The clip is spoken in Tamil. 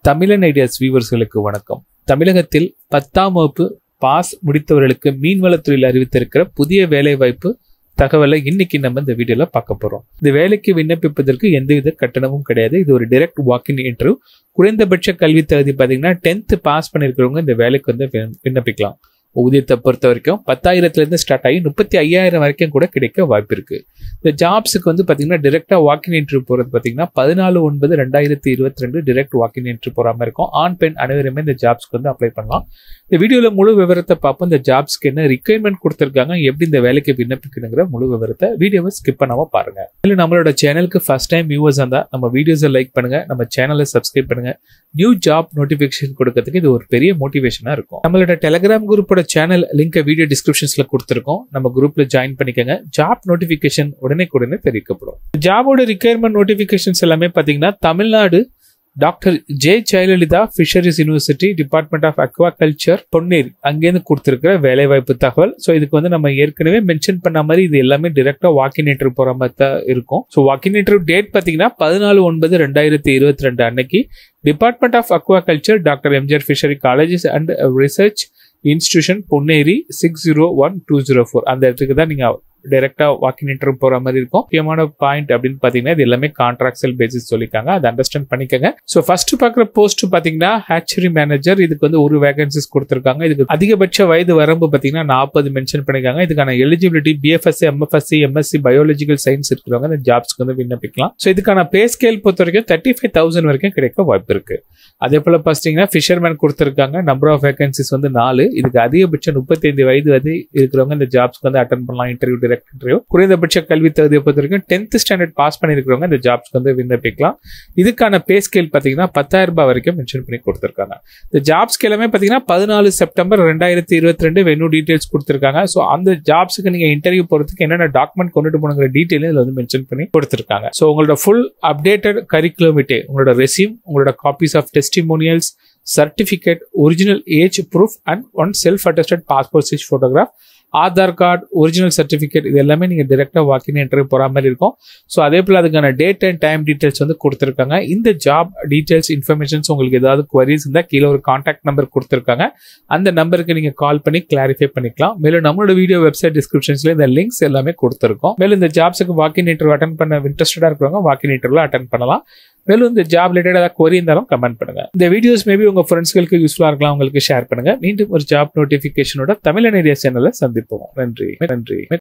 தமிழன் ஐடியாஸ் வியூவர்ஸ்களுக்கு வணக்கம் தமிழகத்தில் பத்தாம் வகுப்பு பாஸ் முடித்தவர்களுக்கு மீன்வளத்துறையில் அறிவித்திருக்கிற புதிய வேலைவாய்ப்பு தகவலை இன்னைக்கு நம்ம இந்த வீடியோல பார்க்க போறோம் இந்த வேலைக்கு விண்ணப்பிப்பதற்கு எந்தவித கட்டணமும் கிடையாது இது ஒரு டைரக்ட் வாக்கின் இன்டர்வியூ குறைந்தபட்ச கல்வி தகுதி பார்த்தீங்கன்னா டென்த் பாஸ் பண்ணியிருக்கிறவங்க இந்த வேலைக்கு வந்து விண்ண- விண்ணப்பிக்கலாம் ஊதியத்தை பொறுத்த வரைக்கும் பத்தாயிரத்துல இருந்து ஸ்டார்ட் ஆகி முப்பத்தி ஐயாயிரம் வரைக்கும் கூட கிடைக்க வாய்ப்பு இருக்கு இந்த ஜாப்ஸுக்கு வந்து பாத்தீங்கன்னா டிரெக்டா வாக்கின் இன்டர்வியூ போறது பாத்தீங்கன்னா பதினாலு ஒன்பது ரெண்டாயிரத்தி இருபத்தி ரெண்டு டிரெக்ட் வாக்கின் இன்டர்வியூ போற மாதிரி இருக்கும் ஆண் பெண் அனைவருமே இந்த ஜாப்ஸ்க்கு வந்து அப்ளை பண்ணலாம் இந்த வீடியோல முழு விவரத்தை பார்ப்போம் இந்த ஜாப்ஸ்க்கு என்ன ரிக்யர்மெண்ட் கொடுத்துருக்காங்க எப்படி இந்த வேலைக்கு விண்ணப்பிக்கணுங்கிற முழு விவரத்தை வீடியோவை ஸ்கிப் பண்ணாம பாருங்க இல்லை நம்மளோட சேனலுக்கு ஃபர்ஸ்ட் டைம் வியூவர்ஸ் இருந்தா நம்ம வீடியோஸை லைக் பண்ணுங்க நம்ம சேனலை சப்ஸ்கிரைப் பண்ணுங்க நியூ ஜாப் நோட்டிபிகேஷன் கொடுக்கறதுக்கு இது ஒரு பெரிய மோட்டிவேஷனா இருக்கும் நம்மளோட டெலிகிராம் குரூப்போட சேனல் லிங்கை வீடியோ டிஸ்கிரிப்ஷன்ஸ்ல கொடுத்துருக்கோம் நம்ம குரூப்ல ஜாயின் பண்ணிக்கோங்க ஜாப் நோட்டிபிகேஷன் உடனே உடனே தெரிவிக்கப்படும் ஜாபோட ரிக்யர்மெண்ட் நோட்டிபிகேஷன்ஸ் எல்லாமே பாத்தீங்கன்னா Tamil Nadu doctor J Jayalalithaa fisheries university department of aquaculture Ponneri அங்கேருந்து கொடுத்துருக்கிற வேலைவாய்ப்பு தகவல் ஸோ இதுக்கு வந்து நம்ம ஏற்கனவே மென்ஷன் பண்ண மாதிரி இது எல்லாமே டிரெக்டா வாக்கின் இன்டர்வியூ போற மாதிரி தான் இருக்கும் ஸோ வாக்கின் இன்டர்வியூ டேட் பார்த்தீங்கன்னா பதினாலு ஒன்பது ரெண்டாயிரத்தி இருபத்தி ரெண்டு அன்னைக்கு department of aquaculture doctor MGR fishery colleges and research institution Ponneri six zero one two zero four அந்த இடத்துக்கு தான் நீங்க டைரக்டா வாக்கின் இன்டர்வியூ போற மாதிரி இருக்கும் முக்கியமான பாயிண்ட் அப்படின்னு பாத்தீங்கன்னா இது எல்லாமே கான்ட்ராக்சுவல் பேசிஸ் சொல்லிருக்காங்க அதை அண்டர்ஸ்டாண்ட் பண்ணிக்கோங்க ஸோ ஃபர்ஸ்ட் பார்க்குற போஸ்ட் பாத்தீங்கன்னா ஹேச்சரி மேனேஜர் இதுக்கு வந்து ஒரு வேகன்சிஸ் கொடுத்துருக்காங்க இதுக்கு அதிகபட்ச வயது வரம்பு பாத்தீங்கன்னா நாற்பது மென்ஷன் பண்ணிருக்காங்க இதுக்கான eligibility BFSc MFSc MSc biological science இருக்கிறவங்க இந்த ஜாப்ஸ்க்கு வந்து விண்ணப்பிக்கலாம் ஸோ இதுக்கான பே ஸ்கேல் பொறுத்த வரைக்கும் தேர்ட்டி ஃபைவ் தௌசண்ட் வரைக்கும் கிடைக்க வாய்ப்பு இருக்கு அதே போல பார்த்தீங்கன்னா ஃபிஷர்மேன் கொடுத்துருக்காங்க நம்பர் ஆஃப் வேகன்சிஸ் வந்து நாலு இதுக்கு அதிகபட்சம் முப்பத்தைந்து வயது வந்து இருக்கிறவங்க இந்த ஜாப்ஸ்க்கு வந்து அட்டன் பண்ணலாம் இன்டர்வியூ direct இன்டர்வியூ குறைந்தபட்ச கல்வி தகுதியை பொறுத்த வரைக்கும் டென்த் ஸ்டாண்டர்ட் பாஸ் பண்ணியிருக்கிறவங்க இந்த ஜாப்ஸ்க்கு வந்து விண்ணப்பிக்கலாம் இதுக்கான பே ஸ்கேல் பார்த்தீங்கன்னா பத்தாயிரம் ரூபாய் வரைக்கும் மென்ஷன் பண்ணி கொடுத்துருக்காங்க இந்த ஜாப்ஸ்க்கு எல்லாமே பார்த்தீங்கன்னா பதினாலு செப்டம்பர் ரெண்டாயிரத்தி இருபத்தி ரெண்டு வெனு டீடைல்ஸ் கொடுத்துருக்காங்க ஸோ அந்த ஜாப்ஸுக்கு நீங்க இன்டர்வியூ போறதுக்கு என்னென்ன டாக்குமெண்ட் கொண்டுட்டு போகணுங்கிற டீட்டெயில் இதில் வந்து மென்ஷன் பண்ணி கொடுத்துருக்காங்க ஸோ உங்களோட ஃபுல் அப்டேட்டட் கரிக்குலமிட்டே உங்களோட ரெசியூம் உங்களோட copies of testimonials certificate original age proof and one self attested passport size photograph Aadhaar card original certificate இது எல்லாமே நீங்கள் டேரெக்டாக வாக்கின் இன்டர்வியூ போகிற மாதிரி இருக்கும் ஸோ அதே போல் அதுக்கான டேட் அண்ட் டைம் டீட்டெயில்ஸ் வந்து கொடுத்துருக்காங்க இந்த ஜாப் டீட்டெயில்ஸ் இன்ஃபர்மேஷன்ஸ் உங்களுக்கு ஏதாவது queries இருந்தால் கீழே ஒரு காண்டாக்ட் நம்பர் கொடுத்துருக்காங்க அந்த நம்பருக்கு நீங்கள் கால் பண்ணி கிளாரிஃபை பண்ணிக்கலாம் மேலும் நம்மளோட வீடியோ வெப்சைட் டிஸ்கிரிப்ஷன்ஸ்ல இந்த லிங்க்ஸ் எல்லாமே கொடுத்துருக்கோம் மேலும் இந்த ஜாப்ஸுக்கு வாக்கின் இன்டர்வியூ அட்டன் பண்ண இன்ட்ரெஸ்டடாக இருக்கிறவங்க வாக்கின் இன்டர்வியூ அட்டன் பண்ணலாம் மேலும் இந்த ஜாப் ரிலேட்டட் ஏதாவது query இருந்தாலும் கமெண்ட் பண்ணுங்க இந்த வீடியோஸ் மேபி உங்க ஃப்ரெண்ட்ஸ்களுக்கு யூஸ்ஃபுல்லாக இருக்கலாம் உங்களுக்கு ஷேர் பண்ணுங்க மீண்டும் ஒரு ஜாப் நோட்டிஃபிகேஷனோட தமிழ் ஐடியா சேனலை சந்திப்போம் நன்றி நன்றி